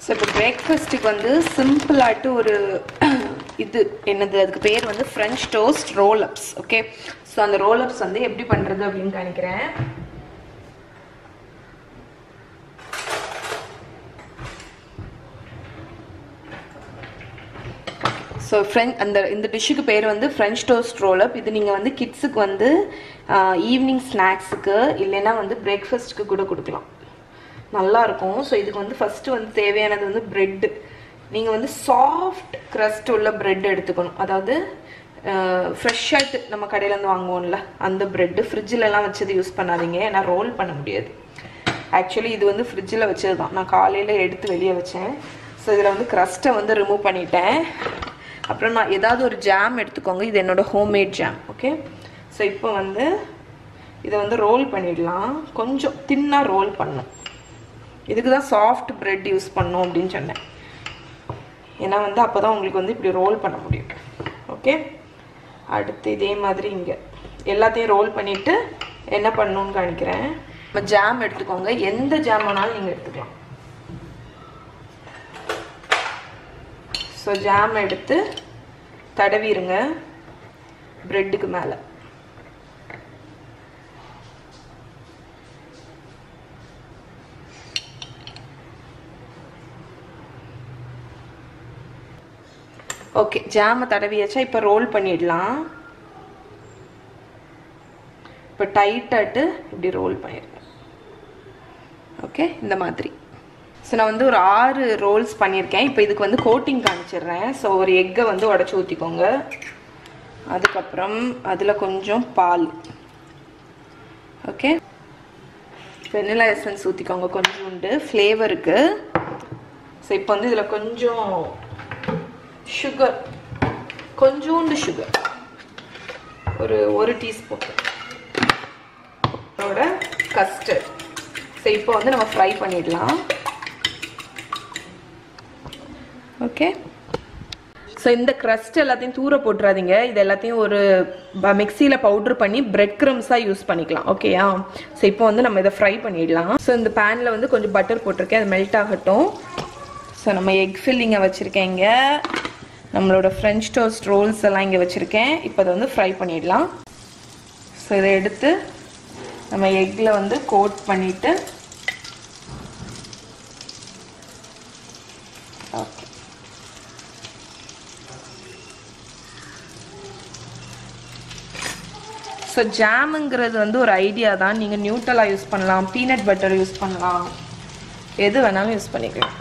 so இப்போ பிரேக்ஃபாஸ்ட்டுக்கு வந்து சிம்பிளாட்டு ஒரு இது என்னது அதுக்கு பேர் வந்து French toast roll ups okay so அந்த ரோல் அப்ஸ் வந்து எப்படி பண்ணுறது அப்படின்னு காணிக்கிறேன் ஸோ ஃப்ரெஞ்ச் அந்த இந்த டிஷ்ஷுக்கு பேர் வந்து ஃப்ரெஞ்ச் டோஸ்ட் ரோல் அப் இது நீங்கள் வந்து கிட்ஸுக்கு வந்து ஈவினிங் ஸ்நாக்ஸுக்கு இல்லைன்னா வந்து பிரேக்ஃபாஸ்ட்டுக்கு கூட கொடுக்கலாம் நல்லா இருக்கும் ஸோ இதுக்கு வந்து ஃபஸ்ட்டு வந்து தேவையானது வந்து பிரெட்டு நீங்கள் வந்து சாஃப்ட் crust உள்ள பிரெட் எடுத்துக்கணும் அதாவது ஃப்ரெஷ்ஷாக நம்ம கடையிலேருந்து வாங்குவோம்ல அந்த பிரெட்டு ஃப்ரிட்ஜிலலாம் வச்சது யூஸ் பண்ணாதீங்க ஏன்னா ரோல் பண்ண முடியாது ஆக்சுவலி இது வந்து ஃப்ரிட்ஜில் வச்சது தான் நான் காலையில் எடுத்து வெளியே வச்சேன் ஸோ இதில் வந்து க்ரஸ்ட்டை வந்து ரிமூவ் பண்ணிட்டேன் அப்புறம் நான் ஏதாவது ஒரு ஜாம் எடுத்துக்கோங்க இது என்னோட ஹோம்மேட் ஜாம் ஓகே ஸோ இப்போ வந்து இதை வந்து ரோல் பண்ணிடலாம் கொஞ்சம் தின்னாக ரோல் பண்ணும் இதுக்கு தான் சாஃப்ட் பிரெட் யூஸ் பண்ணும் அப்படின்னு சொன்னேன் ஏன்னா வந்து அப்போ தான் உங்களுக்கு வந்து இப்படி ரோல் பண்ண முடியும் ஓகே அடுத்து இதே மாதிரி இங்கே எல்லாத்தையும் ரோல் பண்ணிவிட்டு என்ன பண்ணணும்னு காணிக்கிறேன் நம்ம ஜாம் எடுத்துக்கோங்க எந்த ஜாம் வேணாலும் நீங்கள் எடுத்துக்கலாம் ஸோ ஜாம் எடுத்து தடவிடுங்க ப்ரெட்டுக்கு மேலே ஓகே ஜாமை தடவியாச்சா இப்போ ரோல் பண்ணிடலாம் இப்போ டைட்டாட்டு இப்படி ரோல் பண்ணிடுங்க ஓகே இந்த மாதிரி ஸோ நான் வந்து ஒரு ஆறு ரோல்ஸ் பண்ணியிருக்கேன் இப்போ இதுக்கு வந்து கோட்டிங் காமிச்சிடுறேன் ஸோ ஒரு எக்கை வந்து உடச்சி ஊற்றிக்கோங்க அதுக்கப்புறம் அதில் கொஞ்சம் பால் ஓகே வெனிலா எசன்ஸ் ஊற்றிக்கோங்க கொஞ்சோண்டு ஃப்ளேவருக்கு ஸோ இப்போ வந்து இதில் கொஞ்சம் சுகர் கொஞ்சோண்டு சுகர் ஒரு ஒரு டீஸ்பூன் அதோட கஸ்டர்ட் ஸோ இப்போ வந்து நம்ம ஃப்ரை பண்ணிடலாம் ஓகே ஸோ இந்த க்ரஸ்ட் எல்லாத்தையும் தூர போட்டுறாதீங்க இது எல்லாத்தையும் ஒரு மிக்சியில் பவுட்ரு பண்ணி பிரெட் க்ரம்ஸாக யூஸ் பண்ணிக்கலாம் ஓகேயா ஸோ இப்போ வந்து நம்ம இதை ஃப்ரை பண்ணிடலாம் ஸோ இந்த பேனில் வந்து கொஞ்சம் பட்டர் போட்டிருக்கேன் அது மெல்ட் ஆகட்டும் ஸோ நம்ம எக் ஃபில்லிங்கை வச்சுருக்கேன் இங்கே நம்மளோட ஃப்ரெஞ்ச் டோஸ்ட் ரோல்ஸ் எல்லாம் இங்கே வச்சுருக்கேன் இப்போ அதை வந்து ஃப்ரை பண்ணிடலாம் ஸோ இதை எடுத்து நம்ம எக்கில் வந்து கோட் பண்ணிவிட்டு ஓகே ஸோ ஜாமுங்கிறது வந்து ஒரு ஐடியா தான் நீங்கள் நியூட்டலாக யூஸ் பண்ணலாம் பீனட் பட்டர் யூஸ் பண்ணலாம் எது வேணாலும் யூஸ் பண்ணிக்கலாம்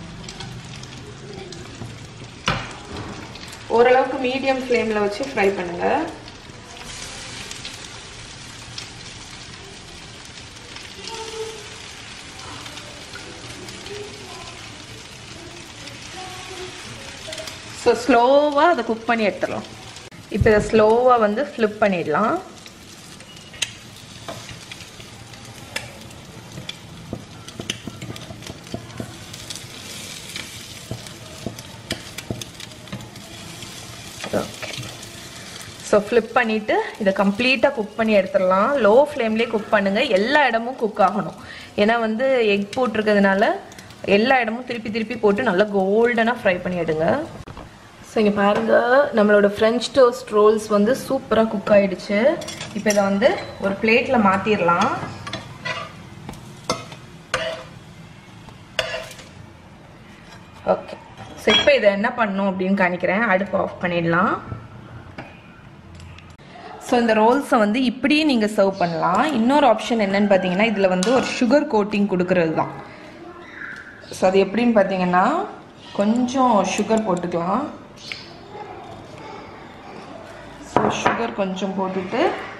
ஓரளவுக்கு மீடியம் ஃப்ளேமில் வச்சு ஃப்ரை பண்ணுங்கள் ஸோ ஸ்லோவாக அதை குக் பண்ணி எடுத்துடலாம் இப்போ இதை ஸ்லோவாக வந்து ஃப்ளிப் பண்ணிடலாம் ஓகே ஸோ ஃப்ளிப் பண்ணிவிட்டு இதை கம்ப்ளீட்டாக குக் பண்ணி எடுத்துடலாம் லோ ஃப்ளேம்லேயே குக் பண்ணுங்கள் எல்லா இடமும் குக் ஆகணும் ஏன்னா வந்து எக் போட்டிருக்கிறதுனால எல்லா இடமும் திருப்பி திருப்பி போட்டு நல்லா கோல்டனாக ஃப்ரை பண்ணி எடுங்க ஸோ இங்கே பாருங்கள் நம்மளோட ஃப்ரெஞ்ச் டோஸ்ட் ரோல்ஸ் வந்து சூப்பராக குக் ஆகிடுச்சு இப்போ இதை வந்து ஒரு பிளேட்டில் மாற்றிடலாம் ஓகே ஸோ இப்போ இதை என்ன பண்ணணும் அப்படின்னு காணிக்கிறேன் அடுப்பு ஆஃப் பண்ணிடலாம் ஸோ இந்த ரோல்ஸை வந்து இப்படியே நீங்கள் சர்வ் பண்ணலாம் இன்னொரு ஆப்ஷன் என்னன்னு பார்த்தீங்கன்னா இதில் வந்து ஒரு சுகர் கோட்டிங் கொடுக்கறது தான் ஸோ அது எப்படின்னு பார்த்தீங்கன்னா கொஞ்சம் சுகர் போட்டுக்கலாம் ஸோ சுகர் கொஞ்சம் போட்டுட்டு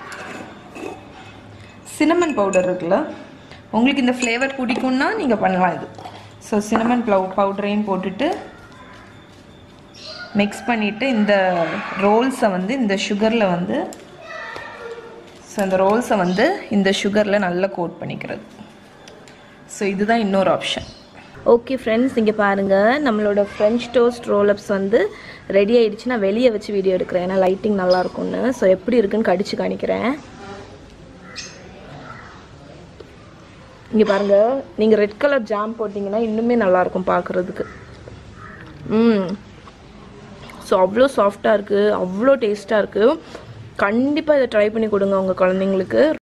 சினமன் பவுடர் இருக்குல்ல உங்களுக்கு இந்த ஃப்ளேவர் பிடிக்கும்னா நீங்கள் பண்ணலாம் இது ஸோ சினமன் ப்ளவ் பவுடரையும் போட்டுட்டு மிக்ஸ் பண்ணிவிட்டு இந்த ரோல்ஸை வந்து இந்த சுகரில் வந்து ஸோ இந்த ரோல்ஸை வந்து இந்த சுகரில் நல்லா கோட் பண்ணிக்கிறது ஸோ இதுதான் இன்னொரு ஆப்ஷன் ஓகே ஃப்ரெண்ட்ஸ் இங்கே பாருங்கள் நம்மளோட ஃப்ரெஞ்ச் டோஸ்ட் ரோலப்ஸ் வந்து ரெடி ஆயிடுச்சு நான் வெளியே வச்சு வீடியோ எடுக்கிறேன் ஏன்னா லைட்டிங் நல்லா இருக்கும்னு ஸோ எப்படி இருக்குன்னு கடிச்சு காணிக்கிறேன் இங்கே பாருங்க நீங்கள் ரெட் கலர் ஜாம் போட்டிங்கன்னா இன்னுமே நல்லாயிருக்கும் பார்க்குறதுக்கு ம் ஸோ அவ்வளோ சாஃப்டாக இருக்குது அவ்வளோ டேஸ்ட்டாக இருக்குது கண்டிப்பாக இதை ட்ரை பண்ணி கொடுங்க உங்கள் குழந்தைங்களுக்கு